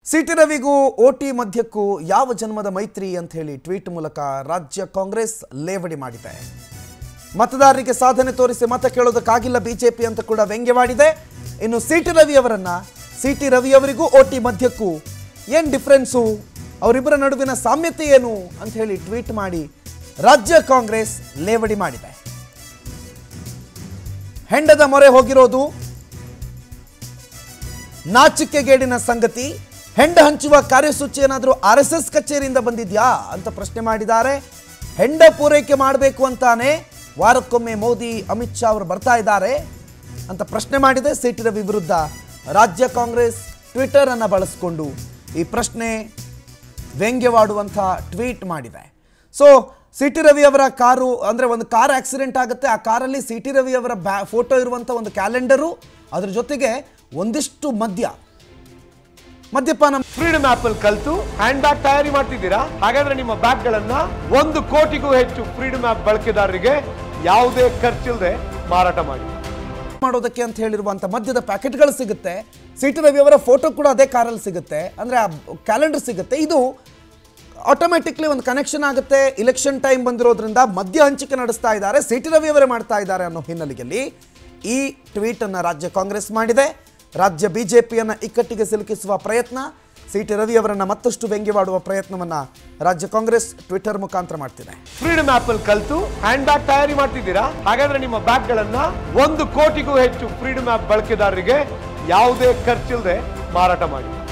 city ರವಿಗೂ OT ಮಧ್ಯಕ್ಕೂ ಯಾವ ಜನ್ಮದ ಮೈತ್ರಿ ಅಂತ ಹೇಳಿ ಟ್ವೀಟ್ ಮೂಲಕ ರಾಜ್ಯ ಕಾಂಗ್ರೆಸ್ ಲೇವಡಿ ಮಾಡಿದೆ ಮತದಾರರಿಗೆ ಸಾಧನೆ ತೋರಿಸಿ ಮತ ಕೇಳೋದಕ್ಕಾಗಿಲ್ಲ ಬಿಜೆಪಿ ಅಂತ ಕೂಡ ವ್ಯಂಗ್ಯವಾಡಿದೆ ಇನ್ನು ಸಿಟಿ ರವಿ ಅವರನ್ನ ಸಿಟಿ ರವಿ ಅವರಿಗೂ ಓಟಿ ಮಧ್ಯಕ್ಕೂ ಏನ್ ಡಿಫ್ರೆನ್ಸು ಅವರಿಬ್ಬರ ನಡುವಿನ ಸಾಮ್ಯತೆ ಏನು ಅಂತ ಹೇಳಿ ಟ್ವೀಟ್ ಮಾಡಿ ರಾಜ್ಯ ಕಾಂಗ್ರೆಸ್ ಲೇವಡಿ ಮಾಡಿದೆ ಹೆಂಡದ ಮೊರೆ ಹೋಗಿರೋದು ನಾಚಿಕೆಗೇಡಿನ ಸಂಗತಿ ಹೆಂಡ ಹಂಚುವ ಕಾರ್ಯಸೂಚಿ ಏನಾದರೂ ಆರ್ ಎಸ್ ಎಸ್ ಕಚೇರಿಯಿಂದ ಬಂದಿದ್ಯಾ ಅಂತ ಪ್ರಶ್ನೆ ಮಾಡಿದ್ದಾರೆ ಹೆಂಡ ಪೂರೈಕೆ ಮಾಡಬೇಕು ಅಂತಾನೆ ವಾರಕ್ಕೊಮ್ಮೆ ಮೋದಿ ಅಮಿತ್ ಶಾ ಅವರು ಬರ್ತಾ ಇದ್ದಾರೆ ಅಂತ ಪ್ರಶ್ನೆ ಮಾಡಿದೆ ಸಿಟಿ ರವಿ ವಿರುದ್ಧ ರಾಜ್ಯ ಕಾಂಗ್ರೆಸ್ ಟ್ವಿಟರ್ ಅನ್ನು ಬಳಸಿಕೊಂಡು ಈ ಪ್ರಶ್ನೆ ವ್ಯಂಗ್ಯವಾಡುವಂಥ ಟ್ವೀಟ್ ಮಾಡಿದೆ ಸೊ ಸಿ ಟಿ ರವಿ ಅವರ ಕಾರು ಅಂದರೆ ಒಂದು ಕಾರ್ ಆಕ್ಸಿಡೆಂಟ್ ಆಗುತ್ತೆ ಆ ಕಾರಲ್ಲಿ ಸಿ ಟಿ ರವಿ ಅವರ ಬ್ಯಾ ಫೋಟೋ ಇರುವಂಥ ಒಂದು ಕ್ಯಾಲೆಂಡರು ಅದ್ರ ಜೊತೆಗೆ ಒಂದಿಷ್ಟು ಮದ್ಯ ಮದ್ಯಪಾನ ಫ್ರೀಡಮ್ ಆಪ್ ಅಲ್ಲಿ ಕಲ್ತು ಹ್ಯಾಂಡ್ ಬ್ಯಾಗ್ ತಯಾರಿ ಮಾಡ್ತಿದ್ದೀರಾ ಹಾಗಾದ್ರೆ ನಿಮ್ಮ ಬ್ಯಾಗ್ ಗಳನ್ನ ಒಂದು ಕೋಟಿಗೂ ಹೆಚ್ಚು ಫ್ರೀಡಮ್ ಆಪ್ ಬಳಕೆದಾರರಿಗೆ ಯಾವುದೇ ಖರ್ಚಿಲ್ಲದೆ ಮಾರಾಟ ಮಾಡಿ ಮಾಡೋದಕ್ಕೆ ಅಂತ ಹೇಳಿರುವಂಥ ಮದ್ಯದ ಪ್ಯಾಕೆಟ್ಗಳು ಸಿಗುತ್ತೆ ಸಿ ಟಿ ರವಿ ಅವರ ಫೋಟೋ ಕೂಡ ಅದೇ ಕಾರಲ್ಲಿ ಸಿಗುತ್ತೆ ಅಂದರೆ ಆ ಕ್ಯಾಲೆಂಡರ್ ಸಿಗುತ್ತೆ ಇದು ಆಟೋಮೆಟಿಕ್ಲಿ ಒಂದು ಕನೆಕ್ಷನ್ ಆಗುತ್ತೆ ಇಲೆಕ್ಷನ್ ಟೈಮ್ ಬಂದಿರೋದ್ರಿಂದ ಮದ್ಯ ಹಂಚಿಕೆ ನಡೆಸ್ತಾ ಇದ್ದಾರೆ ಸಿ ಟಿ ರವಿ ಅವರೇ ಮಾಡ್ತಾ ಇದ್ದಾರೆ ಅನ್ನೋ ಹಿನ್ನೆಲೆಯಲ್ಲಿ ಈ ಟ್ವೀಟನ್ನು ರಾಜ್ಯ ಕಾಂಗ್ರೆಸ್ ಮಾಡಿದೆ ರಾಜ್ಯ ಬಿಜೆಪಿಯನ್ನು ಇಕ್ಕಟ್ಟಿಗೆ ಸಿಲುಕಿಸುವ ಪ್ರಯತ್ನ ಸಿ ಟಿ ರವಿ ಅವರನ್ನ ಮತ್ತಷ್ಟು ವ್ಯಂಗ್ಯವಾಡುವ ಪ್ರಯತ್ನವನ್ನ ರಾಜ್ಯ ಕಾಂಗ್ರೆಸ್ ಟ್ವಿಟರ್ ಮುಖಾಂತರ ಮಾಡ್ತಿದೆ ಫ್ರೀಡಮ್ ಆಪ್ ಅಲ್ಲಿ ಕಲ್ತು ಹ್ಯಾಂಡ್ ಬ್ಯಾಗ್ ತಯಾರಿ ಮಾಡ್ತಿದ್ದೀರಾ ಹಾಗಾದ್ರೆ ನಿಮ್ಮ ಬ್ಯಾಗ್ ಗಳನ್ನ ಒಂದು ಕೋಟಿಗೂ ಹೆಚ್ಚು ಫ್ರೀಡಮ್ ಆಪ್ ಬಳಕೆದಾರರಿಗೆ ಯಾವುದೇ ಖರ್ಚಿಲ್ಲದೆ ಮಾರಾಟ ಮಾಡಿ